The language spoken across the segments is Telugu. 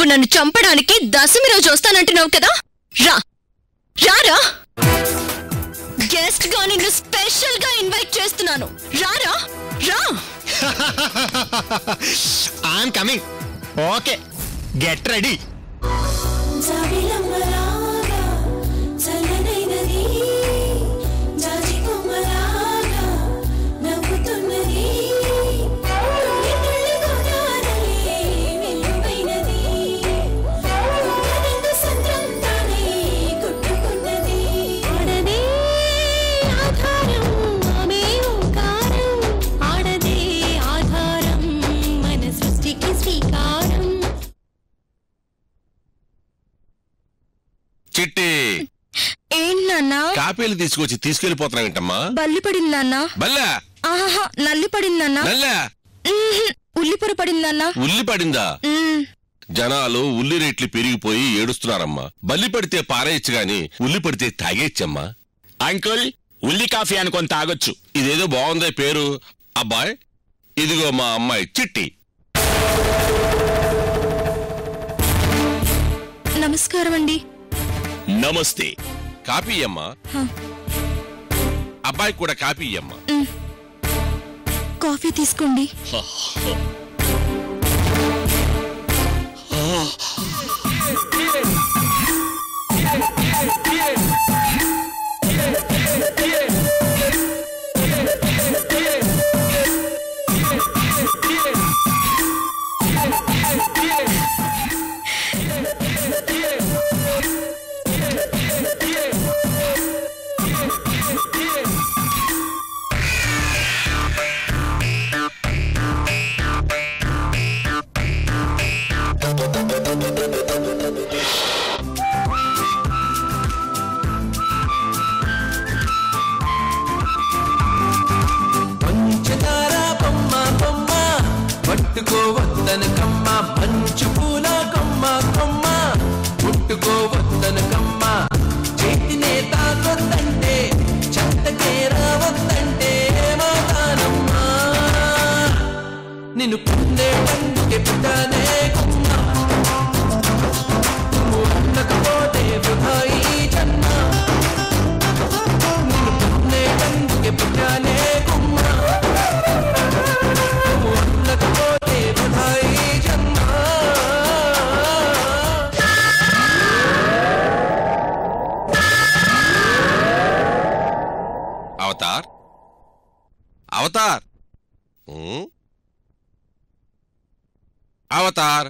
ఇప్పుడు నన్ను చంపడానికి దశమి రోజు వస్తానంటున్నావు కదా రా రారా గెస్ట్ గా నిన్ను స్పెషల్ గా ఇన్వైట్ చేస్తున్నాను రారా రా I'm coming okay get ready జాబిలమ్మలాగా చల్లనైనది జాజి కొమ్మలాగా నవ్వుతున్నది తుళ్ళి తుళ్ళి గోదావరి వెలువైనది కుమ్మరిందు సంద్రం తానే కొట్టుకున్నది ఆడదే ఆధారం ఆమె ఓంకారం ఆడదే ఆధారం మన సృష్టికి శ్రీకారం చిట్టి ఏంటి నాన్న కాపీలు తీసుకొచ్చి తీసుకెళ్లిపోతున్నావేంటమ్మా బల్లి పడింది నాన్న బల్లా ఆహా నల్లి పడింది నాన్న నల్లా ఉహుం, ఉల్లిపొర పడింది నాన్న ఉల్లి పడిందా ఉమ్, జనాలు ఉల్లి రేట్లు పెరిగిపోయి ఏడుస్తున్నారమ్మా బల్లి పడితే పారేయచ్చు గాని ఉల్లి పడితే తాగేచ్చమ్మా అంకుల్ ఉల్లి కాఫీ అనుకొని తాగొచ్చు ఇదేదో బాగుందే పేరు అబ్బాయ్ ఇదిగో మా అమ్మాయి చిట్టి నమస్కారం అండి నమస్తే కాపీ అమ్మా హ. అబ్బాయి కూడా కాపీ ఇయ్యమ్మా కాఫీ తీసుకోండి పంచదార బొమ్మ బొమ్మ పట్టుకోవద్దన కమ్మ మంచు పూల కొమ్మ కొమ్మ ముట్టుకోవద్దన కమ్మ చేతినే తాకొద్దంటే చెత్తకే రావద్దంటే మాతానమ్మా నిన్ను పొందేటందుకే పుట్టానే కొమ్మ నువ్వు ఉండకపోతే వృధా ఈ జన్మ నిన్ను పొందేటందుకే పుట్టానే కొమ్మ నువ్వు ఉండకపోతే వృధా ఈ జన్మ అవతార్ అవతార్ ఉమ్? అవతార్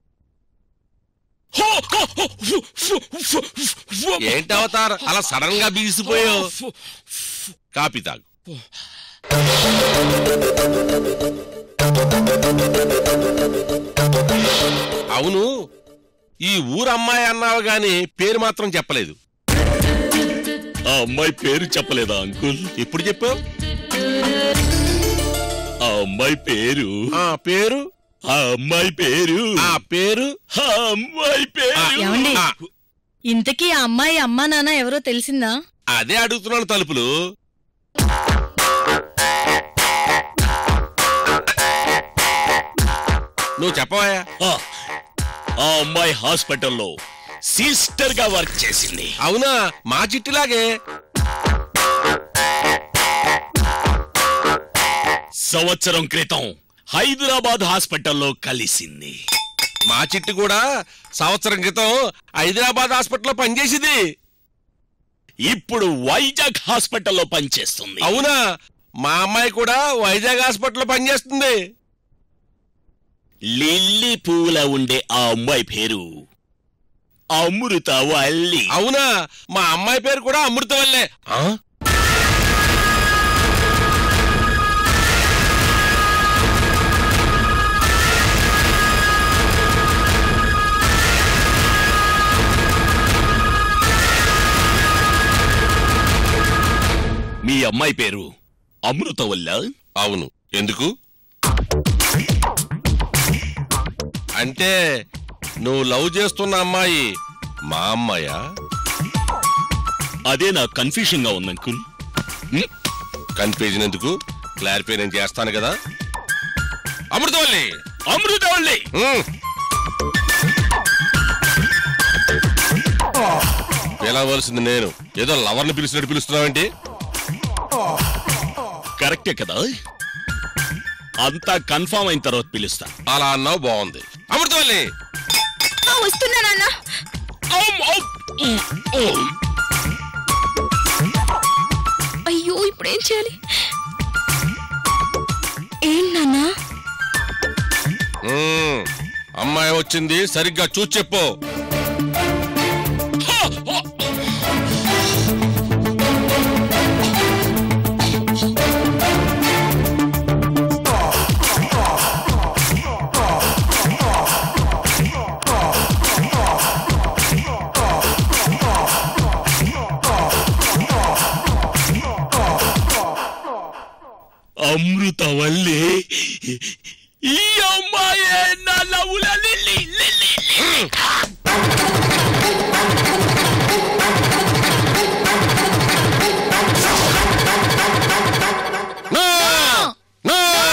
ఏంటి అవతార్ అలా సడన్ గా బిగిసిపోయావు కాపీ తాగు అవును ఈ ఊరు అమ్మాయి అన్నావు గాని పేరు మాత్రం చెప్పలేదు ఆ అమ్మాయి పేరు చెప్పలేదా అంకుల్ ఎప్పుడు చెప్పావు ఆ అమ్మాయి పేరు ఆ పేరు ఆ అమ్మాయి పేరు ఆ పేరు ఆ అమ్మాయి పేరు ఏమండి? ఆ, ఇంతకీ ఆ అమ్మాయి అమ్మా నాన్న ఎవరో తెలిసిందా అదే అడుగుతున్నాను తలుపులు నువ్వు చెప్పవా ఆ, ఆ అమ్మాయి హాస్పిటల్లో సిస్టర్ గా వర్క్ చేసింది అవునా మా చిట్టిలాగే సంవత్సరం క్రితం హైదరాబాద్ హాస్పిటల్లో కలిసింది మా చిట్టి కూడా సంవత్సరం క్రితం హైదరాబాద్ హాస్పిటల్లో పనిచేసింది ఇప్పుడు వైజాగ్ హాస్పిటల్లో పనిచేస్తుంది అవునా మా అమ్మాయి కూడా వైజాగ్ హాస్పిటల్లో పనిచేస్తుంది లిల్లీ పువ్వులా ఉండే ఆ అమ్మాయి పేరు అమృత వల్లి అవునా మా అమ్మాయి పేరు కూడా అమృతవల్లే ఆ? మీ అమ్మాయి పేరు అమృత వల్ల అవును ఎందుకు అంటే నువ్వు లవ్ చేస్తున్న అమ్మాయి మా అమ్మాయా అదే నాకు కన్ఫ్యూషన్ గా ఉంది అంకుల్ హ్మ్? కన్ఫ్యూజన్ ఎందుకు క్లారిఫై నేను చేస్తాను కదా అమృతవల్లి అమృత వల్లి ఉమ్. పిలవలసింది నేను ఏదో లవర్ని పిలిచినట్టు పిలుస్తున్నావేంటి కరెక్టే కదా అంతా కన్ఫామ్ అయిన తర్వాత పిలుస్తా అలా అన్నావు బాగుంది అమృతవల్లి ఆ, వస్తున్నా నాన్న ఔమ్, ఔమ్. ఉమ్, ఉమ్. అయ్యో ఇప్పుడు ఏం చేయాలి ఏం నాన్నా మ్మ్. అమ్మాయి వచ్చింది సరిగ్గా చూసి చెప్పు అమృతవల్లి ఈ అమ్మాయే నా లవ్వుల Lilly Lilly Lilly. No! No!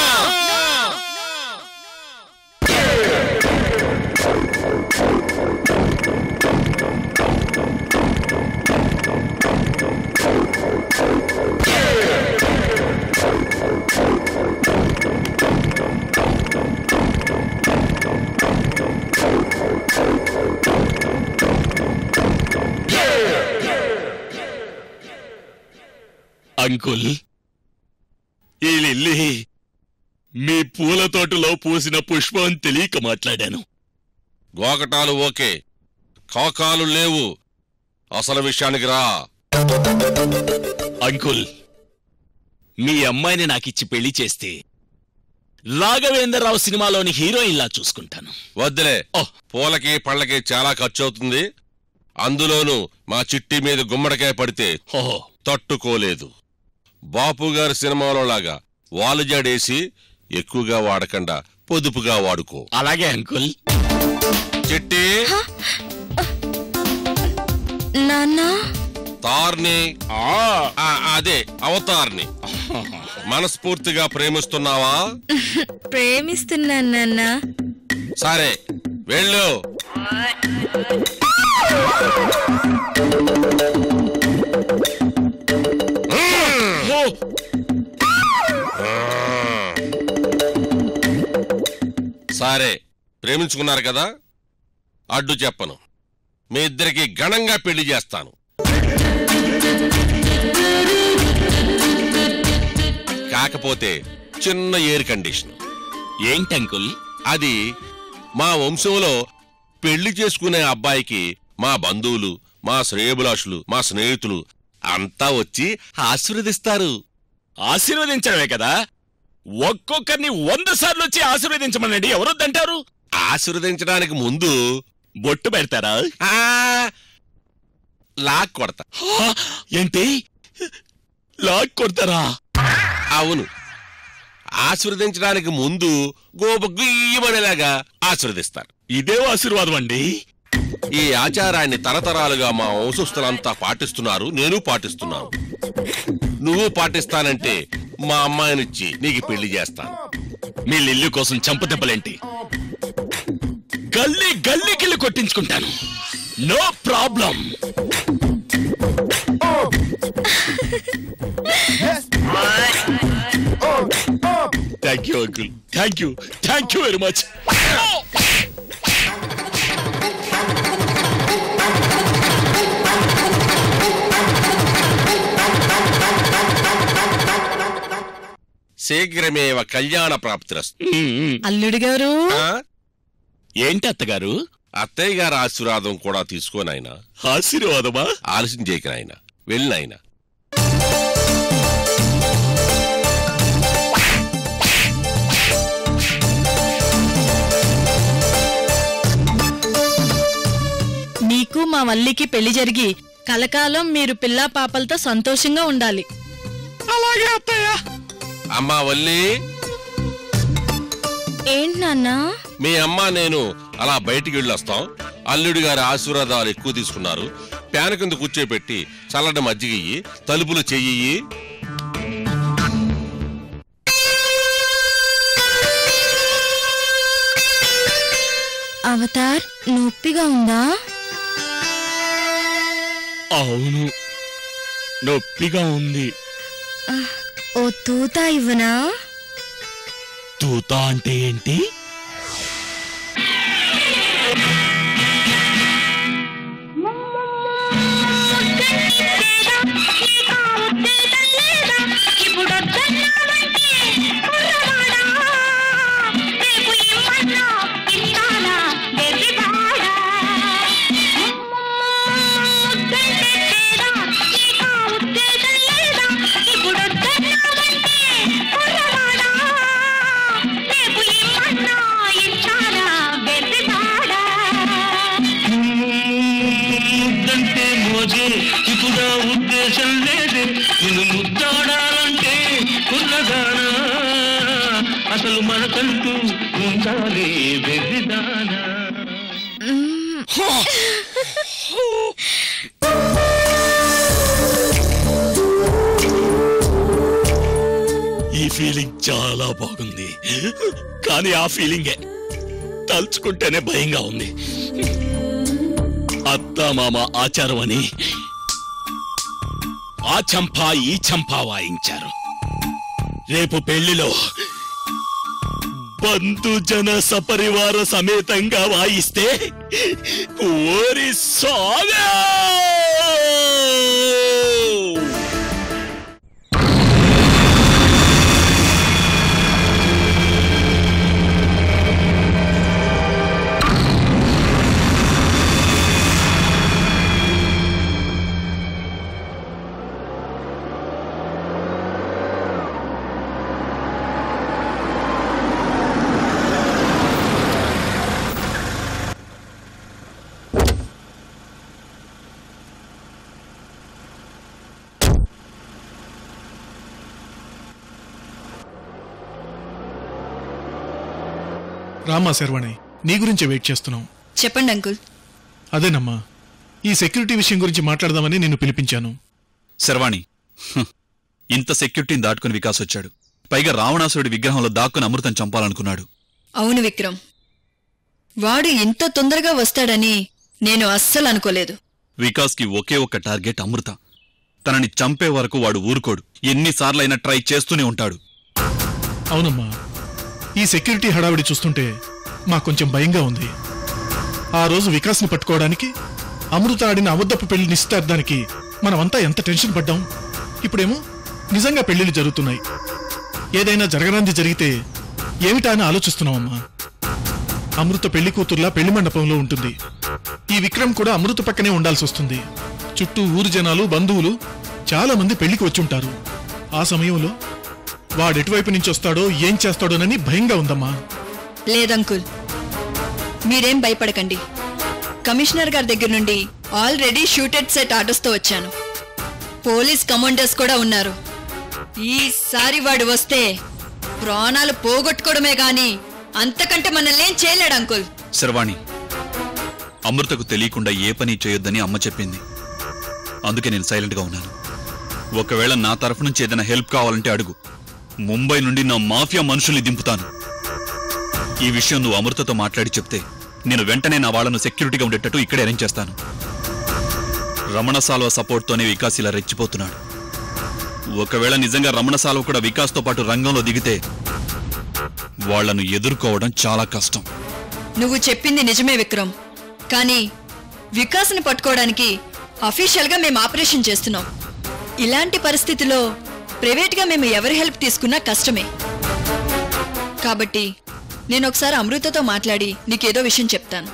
Uncle ఈ లిల్లీ మీ పూల తోటలో పూసిన పుష్పం తెలియక మాట్లాడాను గోకటాలు ఓకే కాకాలు లేవు అసలు విషయానికి రా అంకుల్ మీ అమ్మాయిని నాకిచ్చి పెళ్లి చేస్తే రాఘవేంద్రరావు సినిమాలోని హీరోయిన్లా చూసుకుంటాను వద్దులే ఓ పూలకి పళ్ళకి చాలా ఖర్చు అవుతుంది అందులోనూ మా చిట్టి మీద గుమ్మడికాయ పడితే ఓహో తట్టుకోలేదు బాపు గారి సినిమాలో లాగా వాలు జాడేసి ఎక్కువగా వాడకుండా పొదుపుగా వాడుకో అలాగే అంకుల్ చిట్టి నాన్నా తార్ని ఆ, ఆ, అదే అవతార్ని మనస్ఫూర్తిగా ప్రేమిస్తున్నావా ప్రేమిస్తున్నాను నాన్నా సరే వెళ్ళు ఓ, సరే ప్రేమించుకున్నారు కదా అడ్డు చెప్పను మీ ఇద్దరికి ఘనంగా పెళ్లి చేస్తాను కాకపోతే చిన్న ఎయిర్ కండిషన్ ఏంటి అంకుల్ అది మా వంశంలో పెళ్లి చేసుకునే అబ్బాయికి మా బంధువులు మా శ్రేయభిలాషులు మా స్నేహితులు అంతా వచ్చి ఆశీర్వదిస్తారు ఆశీర్వదించడమే కదా ఒక్కొక్కరిని వంద సార్లు వచ్చి ఆశీర్వదించమనండి ఎవరొద్దంటారు ఆశీర్వదించడానికి ముందు బొట్టు పెడతారా ఆ లాక్ కొడతా హా, ఏంటి లాక్ కొడతారా అవును ఆశీర్వదించడానికి ముందు గోప గుయ్యమనేలాగా ఆశీర్వదిస్తారు ఇదే ఆశీర్వాదం అండి ఈ ఆచారాన్ని తరతరాలుగా మా వంశస్థులంతా పాటిస్తున్నారు నేను పాటిస్తున్నాను నువ్వు పాటిస్తానంటే మా అమ్మాయినిచ్చి నీకు పెళ్లి చేస్తాను మీ లిల్లు కోసం చంపదెబ్బలేంటి గల్లీ గల్లీకిల్లు కొట్టించుకుంటాను no problem thank you uncle thank you thank you very much శీఘ్రమేవ కళ్యాణ ప్రాప్తిరస్తు అల్లుడు గారు ఆ? ఏంటి అత్తగారు అత్తయ్య గారి ఆశీర్వాదం కూడా తీసుకోనాయన ఆశీర్వాదమా ఆలస్యం చేయక నాయన వెళ్ళినాయన మీకు మా వల్లికి పెళ్లి జరిగి కలకాలం మీరు పిల్లా పాపలతో సంతోషంగా ఉండాలి అలాగే అత్తయ్య అమ్మా వల్లి ఏంటి నాన్నా మీ అమ్మ నేను అలా బయటికి వెళ్ళొస్తాం అల్లుడి గారి ఆశీర్వాదాలు ఎక్కువ తీసుకున్నారు ప్యాన కింద కూర్చోపెట్టి చల్లటి మజ్జిగ ఇయ్యి తలుపులు చెయ్యి అవతార్ నొప్పిగా ఉందా అవును నొప్పిగా ఉంది ఓ తూత ఇవ్వనా తూత అంటే ఏంటి ముద్దంటే మోజే ఇప్పుడు ఆ ఉద్దేశం లేదే నేను ముద్దాడాలంటే కుర్రదానా అసలు మనకంటూ ఉండాలి వెర్రిదానా ఈ ఫీలింగ్ చాలా బాగుంది కానీ ఆ ఫీలింగే తలుచుకుంటేనే భయంగా ఉంది అత్త మామ ఆచారం అని ఆ చంపా ఈ చంపా వాయించారు రేపు పెళ్లిలో బంధుజన సపరివార సమేతంగా వాయిస్తే ఓరి సాగా రామా శర్వణి నీ గురించే వెయిట్ చేస్తున్నాం చెప్పండి అంకుల్ అదేనమ్మా ఈ సెక్యూరిటీ విషయం గురించి మాట్లాడదామని నిన్ను పిలిపించాను శర్వాణి హ్, ఇంత సెక్యూరిటీని దాటుకుని వికాస్ వచ్చాడు పైగా రావణాసురుడి విగ్రహంలో దాక్కుని అమృతం చంపాలనుకున్నాడు అవును విక్రమ్ వాడు ఇంత తొందరగా వస్తాడని నేను అస్సలు అనుకోలేదు వికాస్కి ఒకే ఒక్క టార్గెట్ అమృత తనని చంపే వరకు వాడు ఊరుకోడు ఎన్నిసార్లైనా ట్రై చేస్తూనే ఉంటాడు అవునమ్మా ఈ సెక్యూరిటీ హడావిడి చూస్తుంటే మాకు కొంచెం భయంగా ఉంది ఆ రోజు వికాస్ని పట్టుకోవడానికి అమృత ఆడిన అబద్ధపు పెళ్లి నిశ్చితార్థానికి మనమంతా ఎంత టెన్షన్ పడ్డాం ఇప్పుడేమో నిజంగా పెళ్లిళ్ళు జరుగుతున్నాయి ఏదైనా జరగరాంది జరిగితే ఏమిటా అని ఆలోచిస్తున్నామమ్మా అమృత పెళ్లి కూతుర్లా పెళ్లి మండపంలో ఉంటుంది ఈ విక్రమ్ కూడా అమృత పక్కనే ఉండాల్సి వస్తుంది చుట్టూ ఊరు జనాలు బంధువులు చాలా మంది పెళ్లికి వచ్చుంటారు ఆ సమయంలో వాడెటువైపు నుంచి వస్తాడో ఏం చేస్తాడోనని భయంగా ఉందమ్మా లేదంకుల్ మీరేం భయపడకండి కమిషనర్ గారి దగ్గర నుండి ఆల్రెడీ షూటెడ్ సెట్ ఆర్డర్స్తో వచ్చాను పోలీస్ కమాండర్స్ కూడా ఉన్నారు ఈసారి వాడు వస్తే ప్రాణాలు పోగొట్టుకోవడమే గాని అంతకంటే మనల్ని ఏం చేయలేడు అంకుల్ శర్వాణి అమృతకు తెలియకుండా ఏ పని చేయొద్దని అమ్మ చెప్పింది అందుకే నేను సైలెంట్గా ఉన్నాను ఒకవేళ నా తరఫు నుంచి ఏదైనా హెల్ప్ కావాలంటే అడుగు ముంబై నుండి నా మాఫియా మనుషుల్ని దింపుతాను ఈ విషయం నువ్వు అమృతతో మాట్లాడి చెప్తే నేను వెంటనే నా వాళ్ళను సెక్యూరిటీగా ఉండేటట్టు ఇక్కడే అరేంజ్ చేస్తాను రమణ సాల్వ సపోర్ట్తోనే వికాస్ ఇలా రెచ్చిపోతున్నాడు ఒకవేళ నిజంగా రమణ సాల్వ కూడా వికాస్తో పాటు రంగంలో దిగితే వాళ్లను ఎదుర్కోవడం చాలా కష్టం నువ్వు చెప్పింది నిజమే విక్రమ్ కానీ వికాస్ని పట్టుకోవడానికి అఫీషియల్గా మేము ఆపరేషన్ చేస్తున్నాం ఇలాంటి పరిస్థితిలో ప్రైవేట్గా మేము ఎవరి హెల్ప్ తీసుకున్నా కష్టమే కాబట్టి నేను ఒకసారి అమృతతో మాట్లాడి నీకేదో విషయం చెప్తాను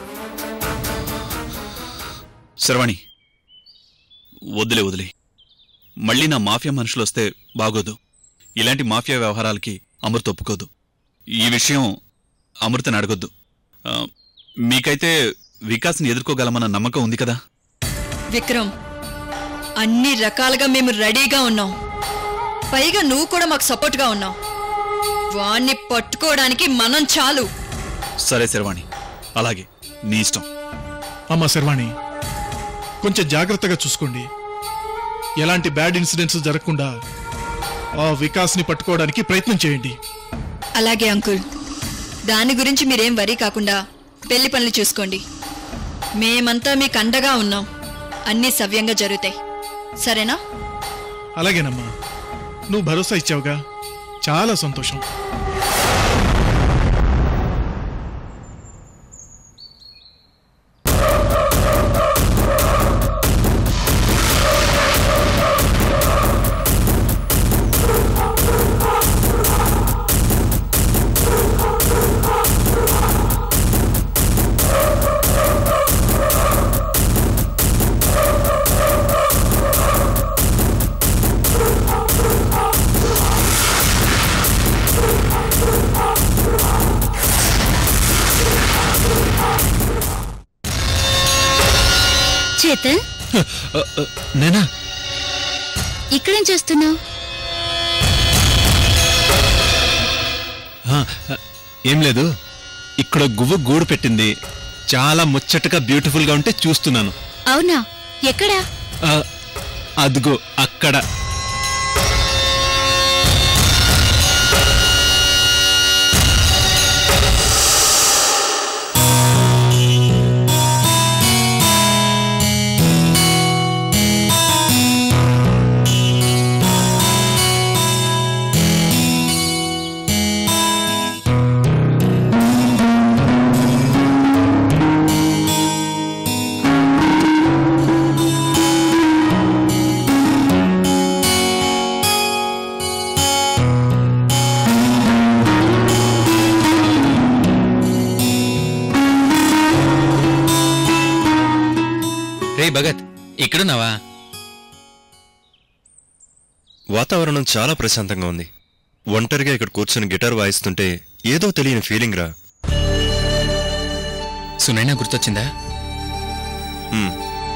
శర్వాణి వదిలే వదిలే మళ్ళీ నా మాఫియా మనుషులు వస్తే బాగోదు ఇలాంటి మాఫియా వ్యవహారాలకి అమృత ఒప్పుకోదు ఈ విషయం అమృతని అడగొద్దు ఆ, మీకైతే వికాస్ని ఎదుర్కోగలమన్న నమ్మకం ఉంది కదా విక్రమ్ అన్ని రకాలుగా మేము రెడీగా ఉన్నాం పైగా నువ్వు కూడా మాకు సపోర్ట్గా ఉన్నావు వాణ్ణి పట్టుకోవడానికి మనం చాలు సరే శర్వాణి అలాగే నీ ఇష్టం అమ్మా శర్వాణి కొంచెం జాగ్రత్తగా చూసుకోండి ఎలాంటి బ్యాడ్ ఇన్సిడెంట్స్ జరగకుండా ఆ వికాస్ని పట్టుకోవడానికి ప్రయత్నం చేయండి అలాగే అంకుల్ దాని గురించి మీరేం వరీ కాకుండా పెళ్లి పనులు చూసుకోండి మేమంతా మీకు అండగా ఉన్నాం అన్నీ సవ్యంగా జరుగుతాయి సరేనా అలాగేనమ్మా నువ్వు భరోసా ఇచ్చావుగా చాలా సంతోషం చేతన్ నేనా ఇక్కడేం చేస్తున్నావు ఆ, ఏం లేదు ఇక్కడ గువ్వ గూడు పెట్టింది చాలా ముచ్చటగా బ్యూటిఫుల్ గా ఉంటే చూస్తున్నాను అవునా ఎక్కడా ఆ, అదిగో అక్కడ రే భగత్ ఇక్కడున్నావా వాతావరణం చాలా ప్రశాంతంగా ఉంది ఒంటరిగా ఇక్కడ కూర్చొని గిటార్ వాయిస్తుంటే ఏదో తెలియని ఫీలింగ్ రా సునైనా గుర్తొచ్చిందా మ్,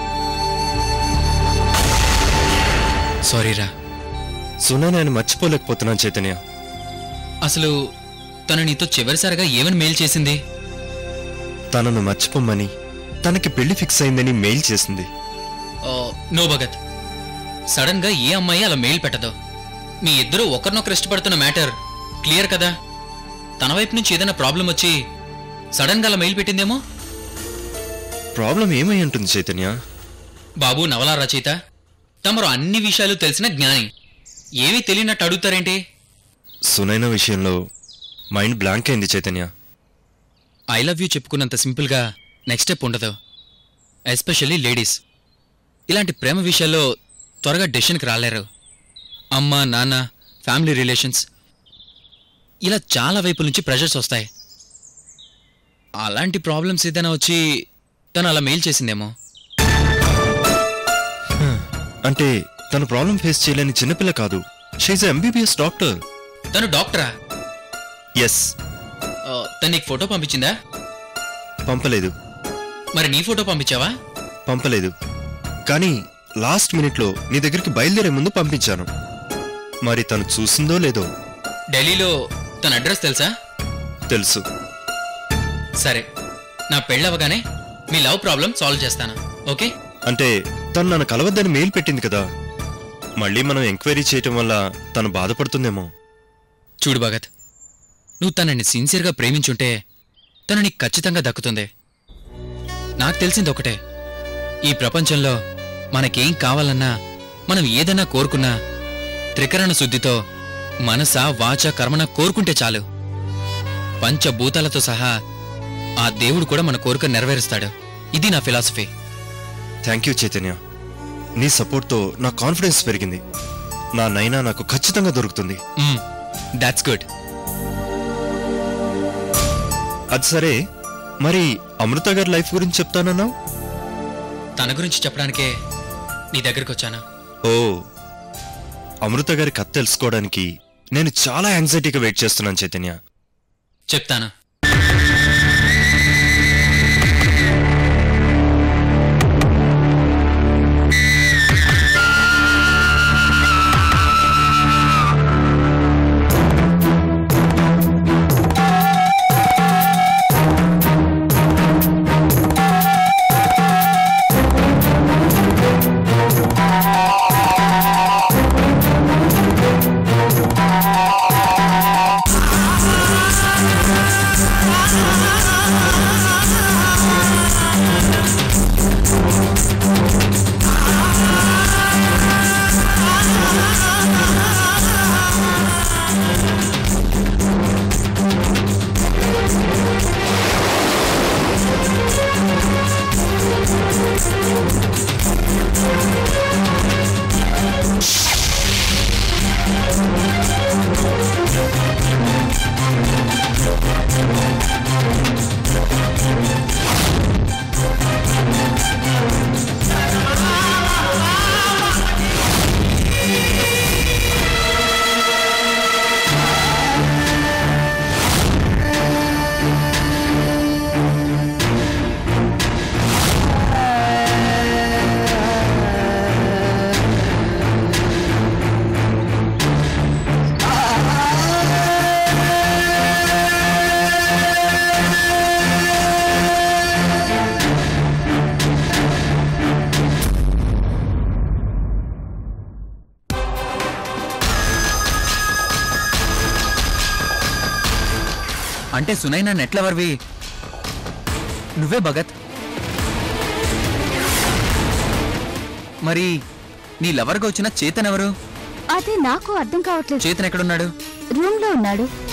సారీరా సునా నేను మర్చిపోలేకపోతున్నాను చైతన్య అసలు తను నీతో చివరిసారిగా ఏమని మెయిల్ చేసింది తనను మర్చిపోమ్మని తనకి పెళ్లి ఫిక్స్ అయిందని మెయిల్ చేసింది ఓ, నో భగత్ సడన్ గా ఏ అమ్మాయి అలా మెయిల్ పెట్టదు మీ ఇద్దరు ఒకరినొకరు ఇష్టపడుతున్న మ్యాటర్ క్లియర్ కదా తన వైపు నుంచి ఏదైనా ప్రాబ్లం వచ్చి సడన్ గా అలా మెయిల్ పెట్టిందేమో ప్రాబ్లం ఏమై ఉంటుంది చైతన్య బాబు నవలా రచయిత తమరు అన్ని విషయాలు తెలిసిన జ్ఞాని ఏమీ తెలియనట్టు అడుగుతారేంటి సునైన విషయంలో మైండ్ బ్లాంక్ అయింది చైతన్య ఐ లవ్ యూ చెప్పుకున్నంత సింపుల్గా నెక్స్ట్ స్టెప్ ఉండదు ఎస్పెషల్లీ లేడీస్ ఇలాంటి ప్రేమ విషయాల్లో త్వరగా డెసిషన్కి రాలేరు అమ్మ నాన్న ఫ్యామిలీ రిలేషన్స్ ఇలా చాలా వైపుల నుంచి ప్రెషర్స్ వస్తాయి అలాంటి ప్రాబ్లమ్స్ ఏదైనా వచ్చి తను అలా మెయిల్ చేసిందేమో అంటే తన ప్రాబ్లం ఫేస్ చేయలేని చిన్నపిల్ల కాదు షీజ్ ఎంబీబీఎస్ డాక్టర్ తను డాక్టరా ఎస్ ఆ, తను నీకు ఫోటో పంపించిందా పంపలేదు మరి నీ ఫోటో పంపించావా పంపలేదు కానీ లాస్ట్ మినిట్లో నీ దగ్గరికి బయలుదేరే ముందు పంపించాను మరి తను చూసిందో లేదో ఢిల్లీలో తన అడ్రస్ తెలుసా తెలుసు సరే నా పెళ్ళవగానే మీ లవ్ ప్రాబ్లం సాల్వ్ చేస్తాను ఓకే అంటే తను నన్ను కలవద్దని మెయిల్ పెట్టింది కదా మళ్ళీ మనం ఎంక్వైరీ చేయటం వల్ల తను బాధపడుతుందేమో చూడు భగత్ నువ్వు తనని సిన్సియర్గా ప్రేమించుంటే తను నీకు ఖచ్చితంగా దక్కుతుంది నాకు తెలిసింది ఒకటే ఈ ప్రపంచంలో మనకేం కావాలన్నా మనం ఏదన్నా కోరుకున్నా త్రికరణ శుద్ధితో మనస వాచ కర్మన కోరుకుంటే చాలు పంచభూతాలతో సహా ఆ దేవుడు కూడా మన కోరిక నెరవేరుస్తాడు ఇది నా ఫిలాసఫీ థ్యాంక్ యూ చైతన్య నీ సపోర్ట్తో నా కాన్ఫిడెన్స్ పెరిగింది నా నైనా నాకు ఖచ్చితంగా దొరుకుతుంది దాట్స్ గుడ్ అది సరే మరి అమృత గారి లైఫ్ గురించి చెప్తానన్నావు తన గురించి చెప్పడానికే నీ దగ్గరికి వచ్చాను ఓ అమృత గారి కథ తెలుసుకోవడానికి నేను చాలా యాంగ్జైటీగా వెయిట్ చేస్తున్నాను చైతన్య చెప్తాను ఆ అంటే సునైనా నెట్లవర్వి నువ్వే భగత్ మరి నీ లవర్గా వచ్చిన చేతన్ ఎవరు అదే నాకు అర్థం కావట్లేదు చేతన్ ఎక్కడున్నాడు రూమ్ లో ఉన్నాడు